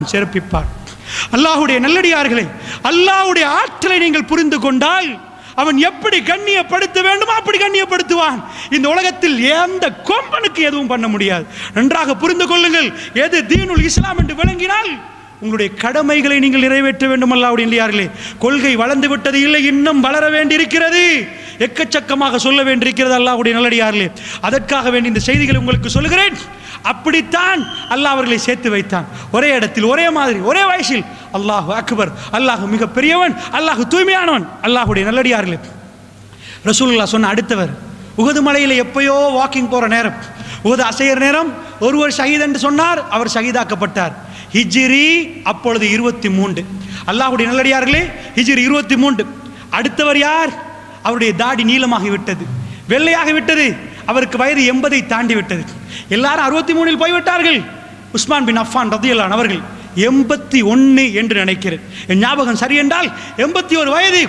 சிறப்பிப்பார் அல்லாஹ்வுடைய நல்லடியார்களே அல்லாஹ்வுடைய ஆற்றலை நீங்கள் புரிந்து கொண்டால் அவன் எப்படி கண்ணியப்படுத்த வேண்டுமோ அப்படி கண்ணியப்படுத்துவான் இந்த உலகத்தில் எந்த கொம்பனுக்கு எதுவும் பண்ண முடியாது நன்றாக புரிந்து கொள்ளுங்கள் எது தீனுல் இஸ்லாம் என்று விளங்கினால் உங்களுடைய கடமைகளை நீங்கள் நிறைவேற்ற வேண்டும் அல்லாவுடைய இல்லையார்களே கொள்கை வளர்ந்து விட்டது இல்லை இன்னும் வளர வேண்டியிருக்கிறது எக்கச்சக்கமாக சொல்ல வேண்டியிருக்கிறது அல்லாஹ்வுடைய நல்லடியார்களே அதற்காக வேண்டி இந்த செய்திகளை உங்களுக்கு சொல்லுகிறேன் அப்படித்தான் அல்லாஹ் அவர்களை சேர்த்து வைத்தான் ஒரே இடத்தில் ஒரே மாதிரி ஒரே வயசில் அல்லாஹ் அக்பர் அல்லாஹ் மிக பெரியவன் அல்லாஹ் தூய்மையானவன் அல்லாஹ்வுடைய நல்லடியார்களே ரசூலுல்லா சொன்ன அடுத்தவர் உகது மலையில் எப்பயோ வாக்கிங் போற நேரம் உகது அசையற நேரம் ஒருவர் ஷஹீத் என்று சொன்னார் அவர் ஷஹீதாக்கப்பட்டார் ஹிஜ்ரி அப்பொழுது இருபத்தி மூன்று அல்லாஹ்வுடைய நல்லடியார்களே ஹிஜ்ரி இருபத்தி மூன்று அடுத்தவர் யார் அவருடைய தாடி நீளமாகி விட்டது வெள்ளையாகி விட்டது அவருக்கு வயது எண்பதை தாண்டி விட்டது எல்லாரும் அறுபத்தி மூணில் போய்விட்டார்கள் உஸ்மான் பின் அஃபான் ரதியல்லான் அவர்கள் எண்பத்தி ஒன்று என்று நினைக்கிறேன் என் ஞாபகம் சரி என்றால் எண்பத்தி ஒரு வயது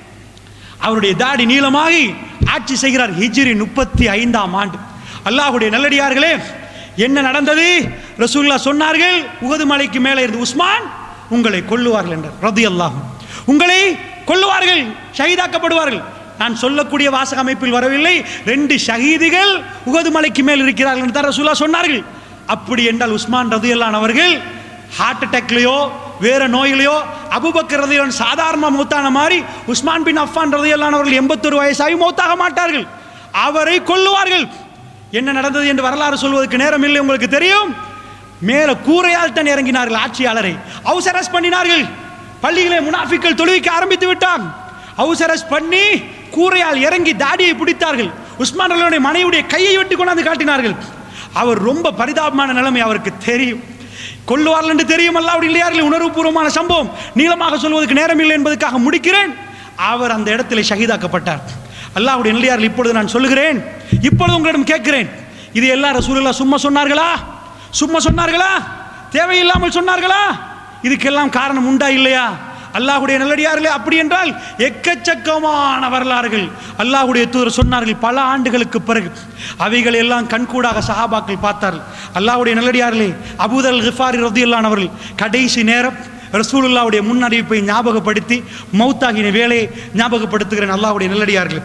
அவருடைய தாடி நீளமாகி ஆட்சி செய்கிறார் ஹிஜ்ரி முப்பத்தி ஐந்தாம் ஆண்டு அல்லாஹ்வுடைய நல்லடியார்களே என்ன நடந்தது ரசூல்லா சொன்னார்கள் உகது மலைக்கு மேலே இருந்து உஸ்மான் உங்களை கொல்லுவார்கள் என்றார் ரதி அல்லாஹ் உங்களை கொல்லுவார்கள் ஷஹீதாக்கப்படுவார்கள் நான் சொல்லக்கூடிய வாசக அமைப்பில் வரவில்லை ரெண்டு ஷஹீதுகள் உகது மலைக்கு மேல் இருக்கிறார்கள் என்று தான் ரசூல்லா சொன்னார்கள் அப்படி என்றால் உஸ்மான் ரதியல்லான் அவர்கள் ஹார்ட் அட்டாக்லையோ வேற நோயிலையோ அபுபக்கர் ரதியல்லான் சாதாரண மூத்தான மாதிரி உஸ்மான் பின் அஃபான் ரதியல்லான் அவர்கள் எண்பத்தொரு வயசாகி மௌத்தாக மாட்டார்கள் அவரை கொல்லுவார்கள் என்ன நடந்தது என்று வரலாறு சொல்வதற்கு நேரம் இல்லை உங்களுக்கு தெரியும் மேல கூரையால் தான் இறங்கினார்கள் ஆட்சியாளரை ஹவுஸ் அரெஸ்ட் பண்ணினார்கள் பள்ளிகளை முனாஃபிக்கள் தொழுவிக்க ஆரம்பித்து விட்டான் ஹவுஸ் அரெஸ்ட் பண்ணி கூரையால் இறங்கி தாடியை பிடித்தார்கள் உஸ்மான் அல்லாவுடைய மனைவியுடைய கையை வெட்டி கொண்டாந்து காட்டினார்கள் அவர் ரொம்ப பரிதாபமான நிலைமை அவருக்கு தெரியும் கொல்லுவார்கள் என்று தெரியும் அல்லாவுடைய இல்லையார்கள் உணர்வுபூர்வமான சம்பவம் நீளமாக சொல்வதற்கு நேரம் இல்லை என்பதற்காக முடிக்கிறேன் அவர் அந்த இடத்திலே ஷஹீதாக்கப்பட்டார் அல்லாஹ்வுடைய நிலையார்கள் இப்பொழுது நான் சொல்லுகிறேன் இப்பொழுது உங்களிடம் கேட்கிறேன் இது எல்லா ரசூலுல்லா சும்மா சொன்னார்களா சும்மா சொன்னார்களா தேவையில்லாமல் சொன்னார்களா இதுக்கெல்லாம் காரணம் உண்டா இல்லையா அல்லாஹ்வுடைய நல்லடியார்களே அப்படி என்றால் எக்கச்சக்கமான வரலாறுகள் அல்லாஹ்வுடைய தூதர் சொன்னார்கள் பல ஆண்டுகளுக்கு பிறகு அவைகள் எல்லாம் கண்கூடாக சஹாபாக்கள் பார்த்தார்கள் அல்லாஹ்வுடைய நல்லடியார்களே அபூதல் கிஃபாரி ரதியுல்லான் அவர்கள் கடைசி நேரம் ரசூலுல்லாவுடைய முன் அறிவிப்பை ஞாபகப்படுத்தி மௌத்தாகின வேலையை ஞாபகப்படுத்துகிறேன் அல்லாஹ்வுடைய நல்லடியார்கள்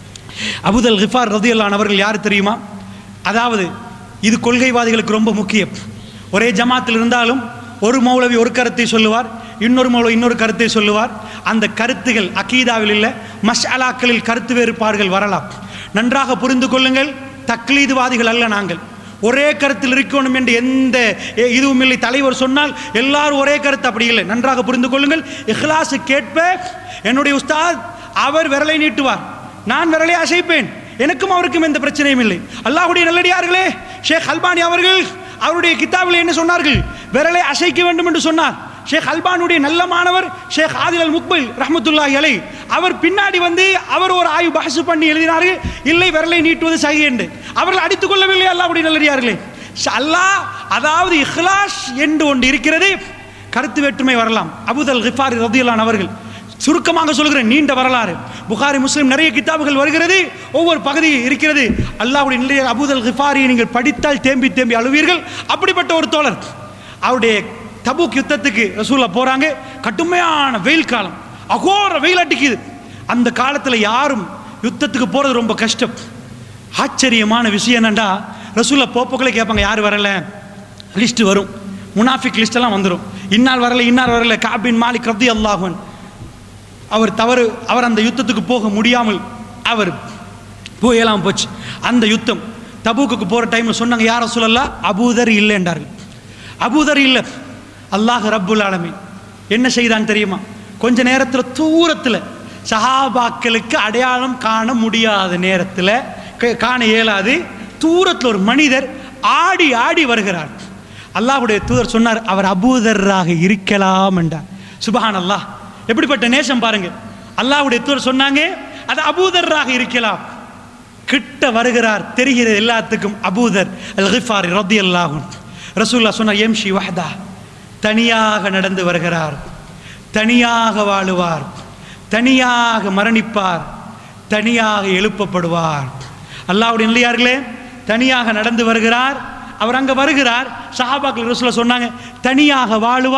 அபுதல் கிஃபார் ரதியுல்லான் அவர்கள் யார் தெரியுமா அதாவது இது கொள்கைவாதிகளுக்கு ரொம்ப முக்கியம் ஒரே ஜமாத்தில் இருந்தாலும் ஒரு மௌலவி ஒரு கருத்தை சொல்லுவார் இன்னொரு மௌலவி இன்னொரு கருத்தை சொல்லுவார் அந்த கருத்துகள் அகீதாவில் இல்லை மஷாலாக்களில் கருத்து வேறுபாடுகள் வரலாம் நன்றாக புரிந்து கொள்ளுங்கள் தக்லீதுவாதிகள் அல்ல நாங்கள் ஒரே கருத்தில் இருக்கணும் என்று எந்த எ- இதுவும் இல்லை தலைவர் சொன்னால் எல்லாரும் ஒரே கருத்து அப்படி இல்லை நன்றாக புரிந்து கொள்ளுங்கள் இஹ்லாசு கேட்ப என்னுடைய உஸ்தாத் அவர் விரலை நீட்டுவார் நான் விரலை அசைப்பேன் எனக்கும் அவருக்கும் எந்த பிரச்சனையும் இல்லை அல்லாஹ்வுடைய நல்லடியார்களே ஷேக் அல்பானி அவர்கள் அவருடைய கித்தாபில் என்ன சொன்னார்கள் விரலை அசைக்க வேண்டும் என்று சொன்னார் ஷேக் அல்பானுடைய நல்ல மாணவர் ஷேக் ஆதில் அல் முக்பில் ரஹ்மத்துல்லாஹி அலை அவர் பின்னாடி வந்து அவர் ஒரு ஆய்வு பஹசு பண்ணி எழுதினார்கள் இல்லை விரலை நீட்டுவது சகி என்று அவர்கள் அடித்துக் கொள்ளவில்லை அல்லாஹ்வுடைய நல்லடியார்களே ஷ- அல்லாஹ் அதாவது இஹ்லாஸ் என்று ஒன்று இருக்கிறது கருத்து வேற்றுமை வரலாம் அபுதல் கிஃபாரி ரதியுல்லான் அவர்கள் சுருக்கமாக சொல்கிறேன் நீண்ட வரலாறு புகாரி முஸ்லிம் நிறைய கிதாபுகள் வருகிறது ஒவ்வொரு பகுதி இருக்கிறது அல்லாஹ்வுடைய நிலைய அபூதல் கிஃபாரியை நீங்கள் படித்தால் தேம்பி தேம்பி அழுவீர்கள் அப்படிப்பட்ட ஒரு தோழர் அவருடைய தபூக் யுத்தத்துக்கு ரசூலா போறாங்க கடுமையான வெயில் காலம் அகோர வெயில் அடிக்குது அந்த காலத்தில் யாரும் யுத்தத்துக்கு போறது ரொம்ப கஷ்டம் ஆச்சரியமான விஷயம் என்னண்டா ரசூலா போப்போக்களே கேட்பாங்க யார் வரல லிஸ்ட் வரும் முனாஃபிக் லிஸ்ட் எல்லாம் வந்துடும் இன்னார் வரல இன்னார் வரல காபின் மாலிக் ரப்தி அல்லாஹன் அவர் தவறு அவர் அந்த யுத்தத்துக்கு போக முடியாமல் அவர் போயெல்லாம் போச்சு அந்த யுத்தம் தபூக்குக்கு போகிற டைமில் சொன்னாங்க யார சொல்லலாம் அபூதர் இல்லை என்றார்கள் அபூதர் இல்லை அல்லாஹ் ரப்புல் ஆலமீன் என்ன செய்தான் தெரியுமா கொஞ்ச நேரத்தில் தூரத்தில் சஹாபாக்களுக்கு அடையாளம் காண முடியாத நேரத்தில் க- காண இயலாது தூரத்தில் ஒரு மனிதர் ஆடி ஆடி வருகிறார் அல்லாஹ்வுடைய தூதர் சொன்னார் அவர் அபூதராக இருக்கலாம் என்றார் சுபஹான் அல்லாஹ் எப்படிப்பட்ட நேசம் பாருங்க அல்லாஹ்வுடைய தூதர் சொன்னாங்க அது அபூதராக இருக்கலாம் கிட்ட வருகிறார் தெரிகிறது எல்லாத்துக்கும் அபூதர் அல் கிஃபாரி ரத்தி அல்லாஹும் ரசூல்லா சொன்னார் எம்ஷி வஹதா தனியாக நடந்து வருகிறார் தனியாக வாழுவார் தனியாக மரணிப்பார் தனியாக எழுப்பப்படுவார் அல்லாஹ்வுடைய நிலையார்களே தனியாக நடந்து வருகிறார் அவர் அங்க வருகிறார் சஹாபாக்கள் ரசூல சொன்னாங்க தனியாக வாழுவா